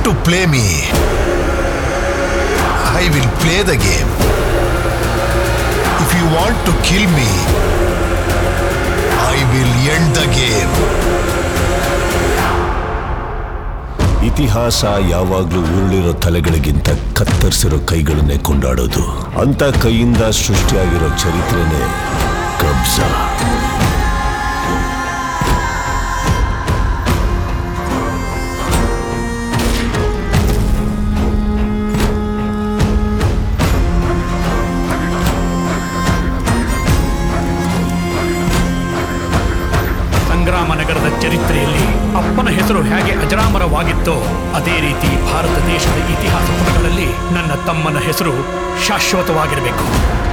to play me I will play the game if you want to kill me I will end the game ಇತಿಹಾಸ ಯಾವಾಗ್ಲೂ ಉರುಳಿರೋ ತಲೆಗಳಿಗಿಂತ ಕತ್ತರಿಸಿರೋ ಕೈಗಳನ್ನೇ ಕೊಂಡಾಡೋದು ಅಂತ ಕೈಯಿಂದ ಸೃಷ್ಟಿಯಾಗಿರೋ ಚರಿತ್ರೆನೇ ಕಬ್ಜಾ ಸಂಗ್ರಾಮ ನಗರದ ಚರಿತ್ರೆಯಲ್ಲಿ ಅಪ್ಪನ ಹೆಸರು ಹೇಗೆ ಅಜರಾಮರವಾಗಿತ್ತೋ ಅದೇ ರೀತಿ ಭಾರತ ದೇಶದ ಇತಿಹಾಸ ಪುಟಗಳಲ್ಲಿ ನನ್ನ ತಮ್ಮನ ಹೆಸರು ಶಾಶ್ವತವಾಗಿರಬೇಕು